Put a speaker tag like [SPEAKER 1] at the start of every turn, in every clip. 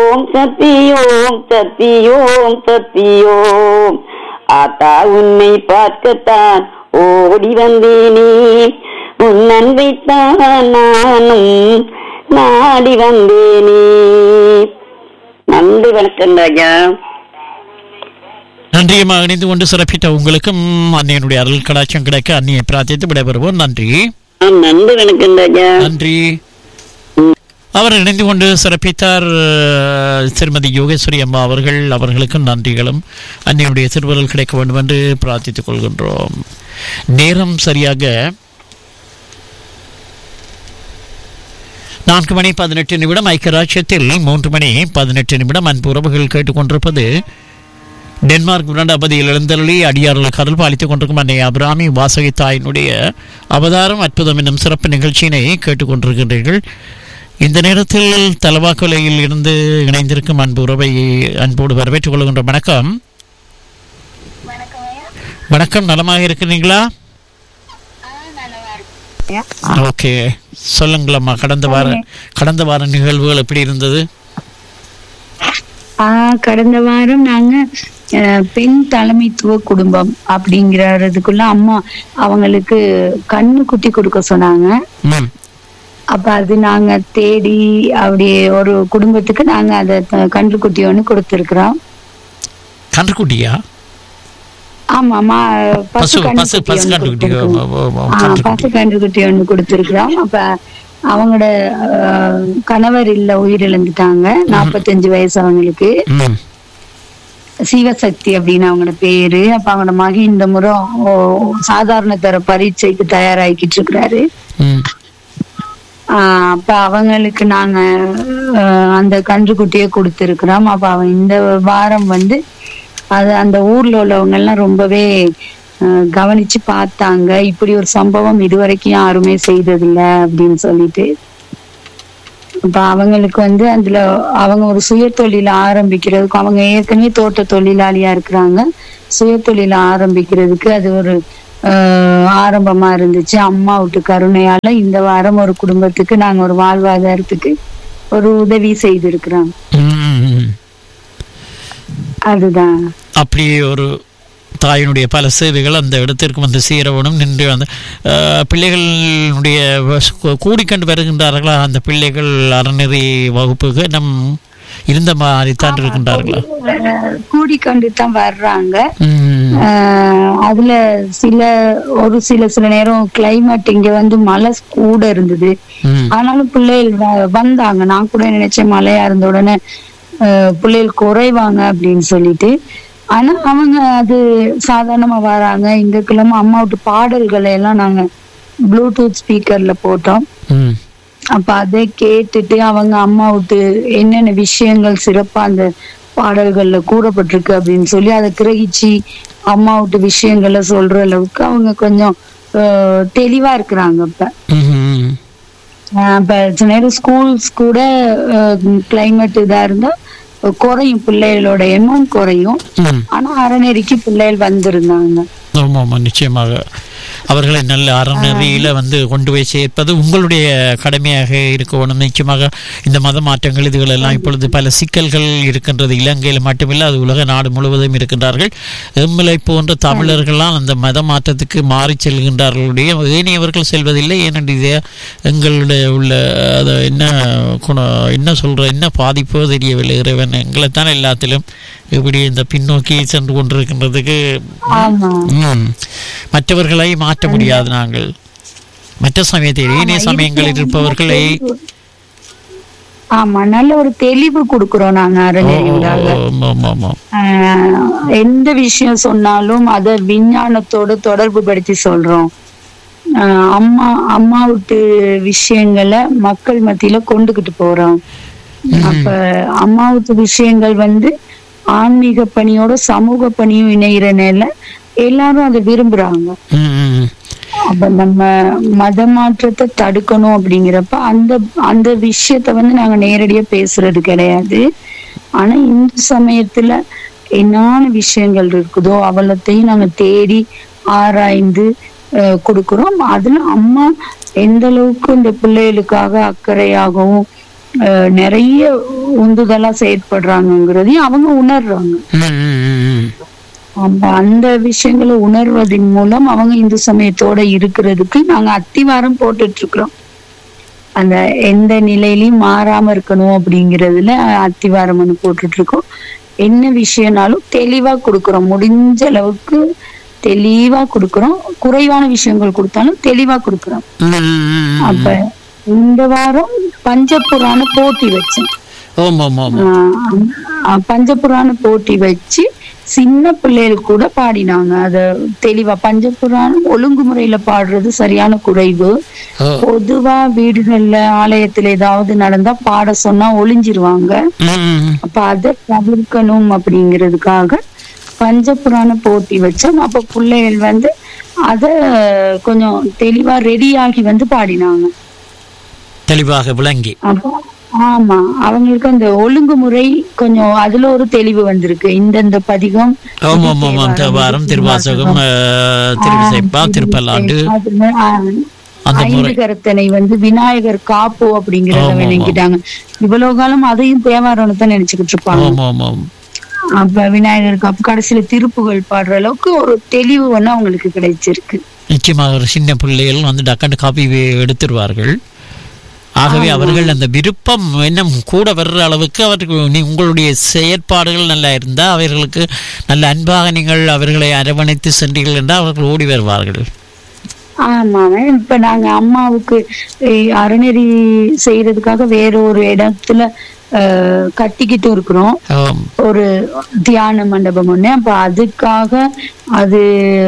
[SPEAKER 1] ஓம் சக்தி ஓம் சக்தி ஓம் சக்தி ஓம் ஆத்தா உன்னை பார்க்கத்தான் ஓடி வந்தேனே உன் அன்பைத்தான் நானும் நாடி வந்தேனே நன்றி வணக்கம் ராஜா
[SPEAKER 2] நன்றியமாக இணைந்து கொண்டு சிறப்பித்த உங்களுக்கும் அன்னையனுடைய அருள் கடாட்சம் கிடைக்க அன்னையை பிரார்த்தித்து விடைபெறுவோம் நன்றி
[SPEAKER 1] ஆ, நன்றி வணக்கம் ராஜா
[SPEAKER 2] நன்றி அவர் இணைந்து கொண்டு சிறப்பித்தார் அஹ், திருமதி யோகேஸ்வரி அம்மா அவர்கள் அவர்களுக்கும் நன்றிகளும் அன்னையுடைய திருவருள் கிடைக்க வேண்டும் என்று பிரார்த்தித்துக் கொள்கின்றோம் நேரம் சரியாக நான்கு மணி பதினெட்டு நிமிடம் ஐக்கியராட்சியத்தில் மூன்று மணி பதினெட்டு நிமிடம் அன்பு உறவுகள் கேட்டுக்கொண்டிருப்பது டென்மார்க் விரண்டாபதியில் எழுந்தருளி அடியார்கள் கடல் பாலித்துக் கொண்டிருக்கும் அன்னை அபிராமி வாசகி தாயினுடைய அவதாரம் அற்புதம் என்னும் சிறப்பு நிகழ்ச்சியினை கேட்டுக்கொண்டிருக்கின்றீர்கள் இந்த நேரத்தில் தலவாக்கொலையில் இருந்து இணைந்திருக்கும் அன்பு உறவை அன்போடு வரவேற்றுக் கொள்கின்ற வணக்கம் வணக்கம் நலமாக இருக்கிறீங்களா ஓகே சொல்லுங்களம்மா கடந்த வார கடந்த வார நிகழ்வுகள் எப்படி இருந்தது
[SPEAKER 3] ஆ கடந்த வாரம் நாங்க அஹ், பெண் தலைமைத்துவ குடும்பம் அப்படிங்கறதுக்குள்ள அம்மா அவங்களுக்கு கண்ணு குட்டி கொடுக்க சொன்னாங்க
[SPEAKER 2] ம்
[SPEAKER 3] அப்ப அது நாங்க தேடி அப்படியே ஒரு குடும்பத்துக்கு நாங்க அதை த- கன்று குட்டி ஒண்ணு கொடுத்திருக்கிறோம்
[SPEAKER 2] கன்றுக்குட்டியா
[SPEAKER 3] ஆமாமா
[SPEAKER 2] பசு
[SPEAKER 3] பசு
[SPEAKER 2] பசு பசு கன்றுக்குட்டி ஓ, ஓ, ஓ, ஓ,
[SPEAKER 3] ஆ,
[SPEAKER 2] கன்றுக்குட்டி
[SPEAKER 3] பசு கன்று குட்டி ஒண்ணு கொடுத்திருக்கிறோம் அப்ப அவங்களோட அஹ், கணவர் இல்ல உயிரிழந்துட்டாங்க நாற்பத்தஞ்சு வயசு அவங்களுக்கு
[SPEAKER 2] ம்
[SPEAKER 3] சிவசக்தி அப்படின்னு அவங்களோட பேரு அப்ப அவங்களோட மகன் இந்த முறை ஓ, சாதாரண தர பரீட்சைக்கு தயாராகிக்கிட்டு இருக்கிறாரு
[SPEAKER 2] ம்
[SPEAKER 3] ஆஹ் அப்ப அவங்களுக்கு நாங்க ஆஹ், அந்த கன்றுக்குட்டியை கொடுத்திருக்கிறோம் அப்ப அவன் இந்த வாரம் வந்து அது அந்த ஊர்ல உள்ளவங்க எல்லாம் ரொம்பவே ஆஹ், கவனிச்சு பார்த்தாங்க இப்படி ஒரு சம்பவம் இதுவரைக்கும் யாருமே செய்ததில்ல அப்படின்னு சொல்லிட்டு அப்ப அவங்களுக்கு வந்து அதுல அவங்க ஒரு சுய தொழில ஆரம்பிக்கிறதுக்கு அவங்க ஏற்கனவே தோட்ட தொழிலாளியா இருக்கிறாங்க சுய தொழில ஆரம்பிக்கிறதுக்கு அது ஒரு ஆஹ், ஆரம்பமா இருந்துச்சு அம்மா விட்டு கருணையால இந்த வாரம் ஒரு குடும்பத்துக்கு நாங்க ஒரு வாழ்வாதாரத்துக்கு ஒரு உதவி செய்திருக்கிறோம்
[SPEAKER 2] ம்.
[SPEAKER 3] அதுதான்
[SPEAKER 2] அப்படி ஒரு தாயினுடைய பல சேவைகள் அந்த இடத்திற்கு வந்து சேரவனும் நின்று அந்த அஹ், பிள்ளைகளுடைய வச- கூடிக்கண்டு வருகின்றார்களா அந்த பிள்ளைகள் அறநெறி வகுப்புக்கு நம் இருந்த மாதிரி தான் இருக்கின்றார்களா
[SPEAKER 3] ஆஹ், கூடிக்கொண்டு தான் வர்றாங்க
[SPEAKER 2] ம்.
[SPEAKER 3] ஆஹ், அதுல சில ஒரு சில சில நேரம் கிளைமேட் இங்க வந்து மழை கூட இருந்தது
[SPEAKER 2] ம்.
[SPEAKER 3] ஆனாலும் பிள்ளைகள் வ- வந்தாங்க நான் கூட நினைச்சேன் மழையா இருந்த உடனே அஹ், பிள்ளைகள் குறைவாங்க அப்படின்னு சொல்லிட்டு ஆனா அவங்க அது சாதாரணமா வராங்க இந்த கிழமை அம்மா விட்டு பாடல்களை எல்லாம் நாங்க ப்ளூடூத் ஸ்பீக்கர்ல போட்டோம்
[SPEAKER 2] ம்.
[SPEAKER 3] அப்ப அதை கேட்டுட்டு அவங்க அம்மா விட்டு என்னென்ன விஷயங்கள் சிறப்பா அந்த பாடல்கள்ல கூறப்பட்டிருக்கு அப்படின்னு சொல்லி அதை கிரகிச்சு அம்மா விட்டு விஷயங்களை சொல்ற அளவுக்கு அவங்க கொஞ்சம் அஹ், தெளிவா இருக்கிறாங்க இப்ப
[SPEAKER 2] ம்.
[SPEAKER 3] ஆஹ் இப்ப சில நேரம் ஸ்கூல்ஸ் கூட கிளைமேட் இதா இருந்தா குறையும் பிள்ளைகளோட எண்ணம் குறையும்
[SPEAKER 2] ம்.
[SPEAKER 3] ஆனா அறநெறிக்கு பிள்ளைகள் வந்திருந்தாங்க
[SPEAKER 2] ஆமாம் ஆமாம் நிச்சயமாக அவர்களை நல்ல அறநெறியில் வந்து கொண்டு போய் சேர்ப்பது உங்களுடைய கடமையாக இருக்க வேணும் நிச்சயமாக இந்த மத மாற்றங்கள் இதுகள் எல்லாம் இப்பொழுது பல சிக்கல்கள் இருக்கின்றது இலங்கையில் மட்டுமில்லை அது உலக நாடு முழுவதும் இருக்கின்றார்கள் எம்மலை போன்ற தமிழர்கள்லாம் அந்த மத மாற்றத்துக்கு மாறி செல்கின்றார்களுடைய ஏனையவர்கள் செல்வதில்லை ஏனென்று இது எங்களுடைய உள்ள அது என்ன குண என்ன சொல்ற என்ன பாதிப்போ தெரியவில்லை இறைவன் எங்களைத்தான் எல்லாத்திலும் இப்படி இந்த பின்னோக்கி சென்று கொண்டிருக்கின்றதுக்கு
[SPEAKER 3] ஆமா
[SPEAKER 2] ம். மற்றவர்களை மாற்ற முடியாது நாங்கள் மற்ற சமயத்தில் ஏனைய சமயங்களில் இருப்பவர்களை
[SPEAKER 3] ஆமா நல்ல ஒரு தெளிவு கொடுக்கிறோம் நாங்க அறநெறிகளாக
[SPEAKER 2] ஆமாம், ஆமாம், ஆமாம்.
[SPEAKER 3] ஆஹ் எந்த விஷயம் சொன்னாலும் அத விஞ்ஞானத்தோட தொடர்பு படுத்தி சொல்றோம் ஆஹ் அம்மா அம்மா விட்டு விஷயங்களை மக்கள் மத்தியில கொண்டுகிட்டு போறோம் அப்ப அம்மா விட்டு விஷயங்கள் வந்து ஆன்மீக பணியோட சமூக பணியும் இணைகிறனால எல்லாரும் அதை விரும்புறாங்க
[SPEAKER 2] ம், ம், ம்.
[SPEAKER 3] அப்ப நம்ம மத மாற்றத்தை தடுக்கணும் அப்படிங்கிறப்ப அந்த அந்த விஷயத்த வந்து நாங்க நேரடியா பேசுறது கிடையாது ஆனா இந்து சமயத்துல என்னென்ன விஷயங்கள் இருக்குதோ அவலத்தையும் நாங்க தேடி ஆராய்ந்து அஹ், கொடுக்கிறோம் அதுல அம்மா எந்த அளவுக்கு இந்த பிள்ளைகளுக்காக அக்கறையாகவும் அஹ், நிறைய உந்துதலா செயற்படுறாங்கங்கிறதையும் அவங்க உணர்றாங்க
[SPEAKER 2] ம், ம், ம், ம்.
[SPEAKER 3] அந்த அந்த விஷயங்களை உணர்வதன் மூலம் அவங்க இந்து சமயத்தோட இருக்கிறதுக்கு நாங்க அத்திவாரம் போட்டுட்டு இருக்கிறோம் அந்த எந்த நிலையிலயும் மாறாம இருக்கணும் அப்படிங்கறதுல அத்திவாரம் வந்து போட்டுட்டு இருக்கோம் என்ன விஷயம்னாலும் தெளிவா கொடுக்கிறோம் முடிஞ்ச அளவுக்கு தெளிவா கொடுக்கிறோம் குறைவான விஷயங்கள் கொடுத்தாலும் தெளிவா கொடுக்கிறோம்
[SPEAKER 2] ம், ம், ம்.
[SPEAKER 3] அப்ப இந்த வாரம் பஞ்சபுராண போட்டி வச்சேன்
[SPEAKER 2] ஓம் ஓம் ஓம்
[SPEAKER 3] ஆஹ் ஆஹ் பஞ்சபுராண போட்டி வச்சு சின்ன பிள்ளைகள் கூட பாடினாங்க அத தெளிவா பஞ்சபுராணம் ஒழுங்குமுறையில பாடுறது சரியான குறைவு
[SPEAKER 2] ஓ.
[SPEAKER 3] பொதுவா வீடுகள்ல ஆலயத்துல ஏதாவது நடந்தா பாட சொன்னா ஒளிஞ்சிருவாங்க
[SPEAKER 2] ம், ம், ம்.
[SPEAKER 3] அப்ப அதை தவிர்க்கணும் அப்படிங்கிறதுக்காக பஞ்சபுராண போட்டி வச்சோம் அப்ப பிள்ளைகள் வந்து அத கொஞ்சம் தெளிவா ரெடியாகி வந்து பாடினாங்க
[SPEAKER 2] தெளிவாக விளங்கி
[SPEAKER 3] அப்போ ஆமா அவங்களுக்கு அந்த ஒழுங்குமுறை கொஞ்சம் அதுல ஒரு தெளிவு வந்திருக்கு இந்தந்த பதிகம்
[SPEAKER 2] ஓம் ஓம் ஓம் ஓம் தேவாரம் திருவாசகம் அஹ், திருவிசைப்பா திருப்பல்லாண்டு
[SPEAKER 3] அதுல, ஆ,
[SPEAKER 2] அந்த
[SPEAKER 3] ஐந்து
[SPEAKER 2] முறை
[SPEAKER 3] கரத்தனை வந்து விநாயகர் காப்பு அப்படிங்கறத
[SPEAKER 2] ஆமா, ஆமா.
[SPEAKER 3] விளங்கிட்டாங்க இவ்வளவு காலம் அதையும் தேவாரம்னு தான் நினைச்சுக்கிட்டு இருப்பாங்க
[SPEAKER 2] ஓம் ஓம் ஓம்
[SPEAKER 3] அப்ப விநாயகர் காப்பு கடைசியில திருப்புகள் பாடுற அளவுக்கு ஒரு தெளிவு ஒண்ணு அவங்களுக்கு கிடைச்சிருக்கு
[SPEAKER 2] நிச்சயமாக ஒரு சின்ன பிள்ளைகள் வந்து டக்கண்டு காப்பி வே- எடுத்துருவார்கள் ஆகவே அவர்கள் அந்த விருப்பம் இன்னும் கூட வர்ற அளவுக்கு அவருக்கு நீ உங்களுடைய செயற்பாடுகள் நல்லா இருந்தால் அவர்களுக்கு நல்ல அன்பாக நீங்கள் அவர்களை அரவணைத்து சென்றீர்கள் என்றால் அவர்கள் ஓடி வருவார்கள்
[SPEAKER 3] ஆமாங்க இப்ப நாங்க அம்மாவுக்கு அஹ், அறநெறி செய்யறதுக்காக வேற ஒரு இடத்துல அஹ், கட்டிக்கிட்டு இருக்கிறோம்
[SPEAKER 2] ஆம்.
[SPEAKER 3] ஒரு தியான மண்டபம் ஒண்ணு அப்ப அதுக்காக அது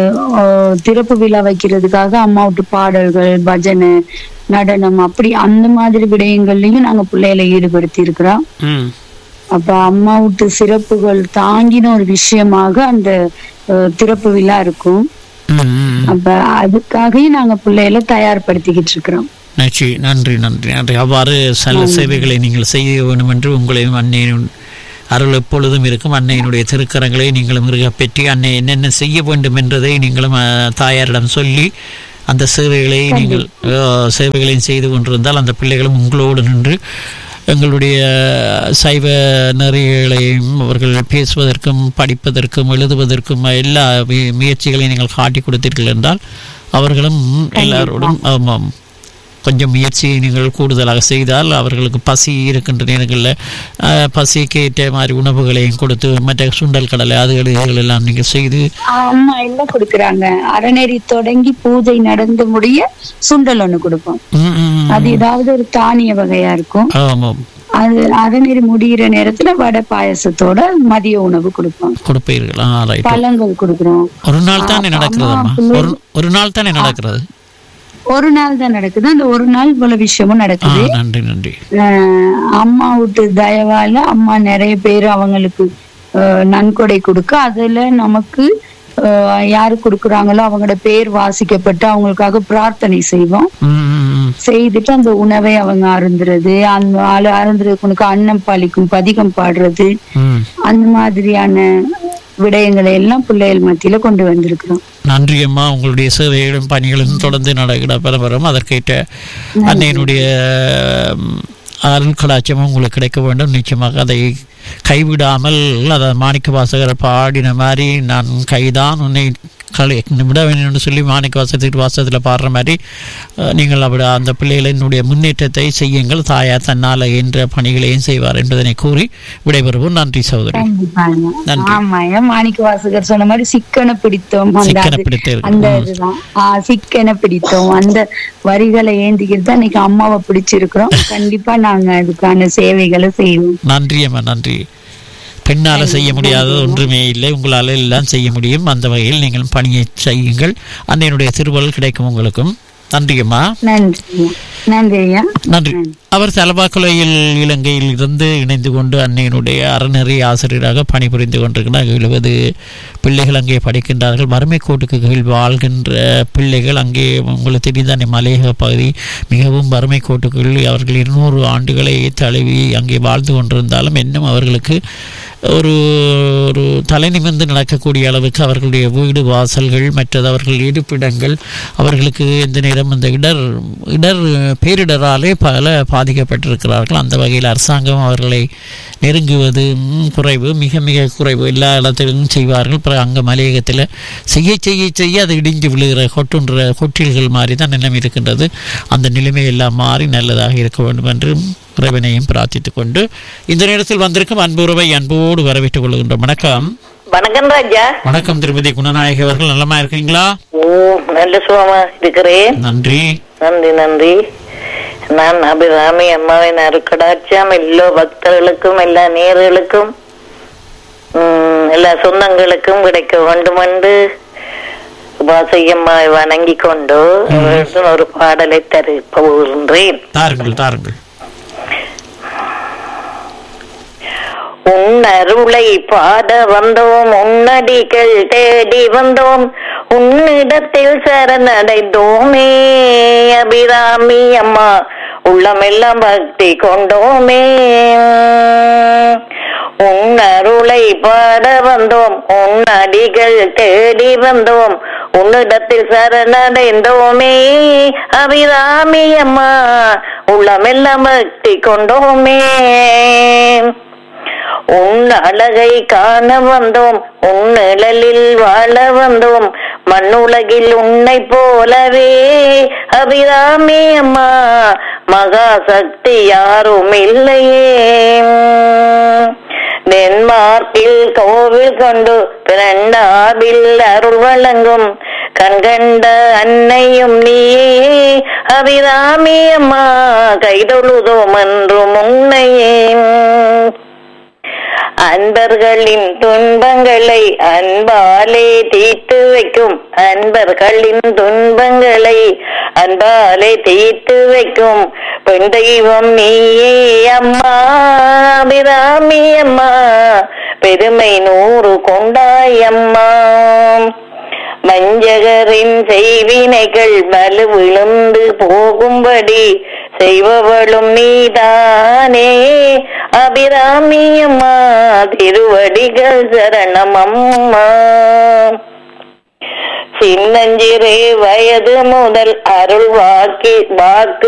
[SPEAKER 3] அஹ், திறப்பு விழா வைக்கிறதுக்காக அம்மா விட்டு பாடல்கள் பஜனை நடனம் அப்படி அந்த மாதிரி விடயங்கள்லயும் நாங்க பிள்ளைகளை ஈடுபடுத்தி இருக்கிறோம்
[SPEAKER 2] ம்
[SPEAKER 3] அப்ப அம்மா விட்டு சிறப்புகள் தாங்கின ஒரு விஷயமாக அந்த அஹ், திறப்பு விழா இருக்கும்
[SPEAKER 2] ம், ம்.
[SPEAKER 3] அப்ப அதுக்காகவே நாங்க பிள்ளைகளை தயார்படுத்திக்கிட்டு இருக்கிறோம்
[SPEAKER 2] நன்றி நன்றி நன்றி நன்றி அவ்வாறு சில சேவைகளை நீங்கள் செய்ய வேண்டும் என்று உங்களையும் அன்னையின் அருள் எப்பொழுதும் இருக்கும் அன்னையினுடைய திருக்கரங்களை நீங்களும் இருக பெற்றி அன்னை என்னென்ன செய்ய வேண்டும் என்றதை நீங்களும் அஹ், தாயாரிடம் சொல்லி அந்த சேவைகளை நீங்கள் அஹ், சேவைகளையும் செய்து கொண்டிருந்தால் அந்த பிள்ளைகளும் உங்களோடு நின்று எங்களுடைய சைவ நெறிகளையும் அவர்கள் பேசுவதற்கும் படிப்பதற்கும் எழுதுவதற்கும் எல்லா முய- முயற்சிகளையும் நீங்கள் காட்டி கொடுத்தீர்கள் என்றால் அவர்களும் எல்லாரோடும் ஆமாம் கொஞ்சம் முயற்சியை நீங்கள் கூடுதலாக செய்தால் அவர்களுக்கு பசி இருக்கின்ற நேரங்களில் அஹ், பசிக்கு ஏற்ற மாதிரி உணவுகளையும் கொடுத்து மற்ற சுண்டல் கடலை அதுகள் இதுகள் எல்லாம் நீங்கள் செய்து
[SPEAKER 3] அம்மா என்ன கொடுக்கறாங்க அறநெறி தொடங்கி பூஜை நடந்து முடிய சுண்டல் ஒண்ணு கொடுப்போம்
[SPEAKER 2] ம், ம், ம்.
[SPEAKER 3] அது ஏதாவது ஒரு தானிய வகையா இருக்கும்
[SPEAKER 2] ஆமாம்
[SPEAKER 3] அது அறநெறி முடியிற நேரத்துல வடை பாயசத்தோட மதிய உணவு கொடுப்போம்
[SPEAKER 2] கொடுப்பீர்கள் ஆ ரைட்
[SPEAKER 3] பழங்கள் கொடுக்குறோம்
[SPEAKER 2] ஒரு நாள் தானே நடக்கிறதம்மா ஒரு ஒரு நாள் தானே நடக்கிறது
[SPEAKER 3] ஒரு நாள் தான் நடக்குது அந்த ஒரு நாள் போல விஷயமும்
[SPEAKER 2] ஆ
[SPEAKER 3] நடக்குது
[SPEAKER 2] நன்றி நன்றி
[SPEAKER 3] அஹ் அம்மா விட்டு தயவால அம்மா நிறைய பேர் அவங்களுக்கு அஹ், நன்கொடை கொடுக்க அதுல நமக்கு அஹ், யாரு கொடுக்குறாங்களோ அவங்களோட பேர் வாசிக்கப்பட்டு அவங்களுக்காக பிரார்த்தனை செய்வோம்
[SPEAKER 2] ம், ம், ம்.
[SPEAKER 3] செய்துட்டு அந்த உணவை அவங்க அருந்துறது அந்த ஆளு அருந்துறதுக்கு உனக்கு அன்னம் பாலிக்கும் பதிகம் பாடுறது
[SPEAKER 2] ம்.
[SPEAKER 3] அந்த மாதிரியான விடயங்களை எல்லாம் பிள்ளைகள் மத்தியில கொண்டு வந்திருக்கிறோம்
[SPEAKER 2] நன்றி அம்மா உங்களுடைய சேவைகளும் பணிகளும் தொடர்ந்து நடக்கிற பரபரம் அதற்கேற்ற அன்னையினுடைய ம், அருள் கடாட்சமும் உங்களுக்கு கிடைக்க வேண்டும் நிச்சயமாக அதை கைவிடாமல் அதை மாணிக்க வாசகர் பாடின மாதிரி நான் கைதான் உன்னை களை விட வேண்டும் என்று சொல்லி மாணிக்க வாசகத்திற்கு வாசகத்தில் பாடுற மாதிரி அஹ், நீங்கள் அப்படி அந்த பிள்ளைகளினுடைய முன்னேற்றத்தை செய்யுங்கள் தாயார் தன்னால் என்ற பணிகளையும் செய்வார் என்பதனை கூறி விடைபெறுவோம் நன்றி சகோதரி
[SPEAKER 3] கண்டிப்பாங்க.
[SPEAKER 2] நன்றி.
[SPEAKER 3] ஆமா ஏன் மாணிக்க வாசகர் சொன்ன மாதிரி சிக்கன பிடித்தோம் அந்த
[SPEAKER 2] சிக்கன
[SPEAKER 3] அது-
[SPEAKER 2] பிடித்து இருக்கு.
[SPEAKER 3] அந்த
[SPEAKER 2] ம்.
[SPEAKER 3] இதுதான் ஆஹ் சிக்கன பிடித்தோம் அந்த வரிகளை ஏந்திக்கிட்டு தான் இன்னைக்கு அம்மாவை பிடிச்சிருக்கிறோம் கண்டிப்பா நாங்க அதுக்கான சேவைகளை செய்வோம்
[SPEAKER 2] நன்றி அம்மா நன்றி பெண்ணால செய்ய முடியாதது ஒன்றுமே இல்லை உங்களால் எல்லாம் செய்ய முடியும் அந்த வகையில் நீங்கள் பணியை செய்யுங்கள் அன்னையினுடைய திருவள்ளுவர் கிடைக்கும் உங்களுக்கும் நன்றி அம்மா
[SPEAKER 3] நன்றி ஐயா. நன்றி ஐயா
[SPEAKER 2] நன்றி அவர் தலபாக்குலையில் இலங்கையில் இருந்து இணைந்து கொண்டு அன்னையினுடைய அறநெறி ஆசிரியராக பணிபுரிந்து கொண்டிருக்கிறார் எழுபது பிள்ளைகள் அங்கே படிக்கின்றார்கள் வறுமை கோட்டுக்கு கீழ் வாழ்கின்ற பிள்ளைகள் அங்கே உங்களுக்கு தெரிந்த மலையக பகுதி மிகவும் வறுமை கோட்டுக்குள் அவர்கள் இருநூறு ஆண்டுகளை தழுவி அங்கே வாழ்ந்து கொண்டிருந்தாலும் இன்னும் அவர்களுக்கு ஒரு ஒரு தலை நிமிர்ந்து நடக்கக்கூடிய அளவுக்கு அவர்களுடைய வீடு வாசல்கள் மற்றது அவர்கள் இருப்பிடங்கள் அவர்களுக்கு எந்த நேரம் அந்த இடர் இடர் பேரிடராலே பல பாதிக்கப்பட்டிருக்கிறார்கள் அந்த வகையில் அரசாங்கம் அவர்களை நெருங்குவது ம், குறைவு மிக மிக குறைவு எல்லா இடத்திலும் செய்வார்கள் பிறகு அங்கே மலையகத்தில் செய்ய செய்ய செய்ய அது இடிஞ்சு விழுகிற கொட்டுன்ற கொட்டில்கள் மாதிரி தான் நிலைமை இருக்கின்றது அந்த நிலைமை எல்லாம் மாறி நல்லதாக இருக்க வேண்டும் என்று இறைவனையும் பிரார்த்தித்துக் கொண்டு இந்த நேரத்தில் வந்திருக்கும் அன்புறவை அன்போடு வரவேற்றுக் கொள்கின்றோம் வணக்கம்
[SPEAKER 4] வணக்கம் ராஜா
[SPEAKER 2] வணக்கம் திருமதி குணநாயகி அவர்கள் நலமா இருக்கீங்களா
[SPEAKER 4] ஓ நல்ல சுகமா இருக்கிறேன்
[SPEAKER 2] நன்றி
[SPEAKER 4] நன்றி நன்றி நான் அபிராமி அம்மாவின் அருக்கடாட்சியம் எல்லா பக்தர்களுக்கும் எல்லா நேர்களுக்கும் உம், எல்லா சொந்தங்களுக்கும் கிடைக்க வேண்டும் என்று வாசையம்மாவை வணங்கி கொண்டு அவர்களுடன் ஒரு பாடலை தருப்ப போகின்றேன்
[SPEAKER 2] தாருங்கள் தாருங்கள்
[SPEAKER 4] உன் அருளை பாட வந்தோம் உன்னடிகள் தேடி வந்தோம் உன்னிடத்தில் சரணடைந்தோமே அபிராமி அம்மா உள்ளமெல்லாம் பக்தி கொண்டோமே உன் அருளை பாட வந்தோம் உன் அடிகள் தேடி வந்தோம் உன்னிடத்தில் சரணடைந்தோமே அபிராமி அம்மா உள்ளமெல்லாம் பக்தி கொண்டோமே உன் அழகை காண வந்தோம் உன் நிழலில் வாழ வந்தோம் மண்ணுலகில் உன்னை போலவே அபிராமி அம்மா மகா சக்தி யாரும் இல்லையே டென்மார்க்கில் கோவில் கொண்டு பிறண்டாவில் அருள் வழங்கும் கண்கண்ட அன்னையும் நீயே அபிராமி அம்மா கைதொழுதோம் என்றும் உன்னையே அன்பர்களின் துன்பங்களை அன்பாலே தீர்த்து வைக்கும் அன்பர்களின் துன்பங்களை அன்பாலே தீர்த்து வைக்கும் பெண் தெய்வம் நீயே அம்மா அபிராமி அம்மா பெருமை நூறு கொண்டாய் அம்மா மஞ்சகரின் செய்வினைகள் வலு விழுந்து போகும்படி செய்பவளும் நீதானே அபிராமியம்மா திருவடிகள் சரணம் அம்மா சின்னஞ்சிறு வயது முதல் அருள் வாக்கி வாக்கு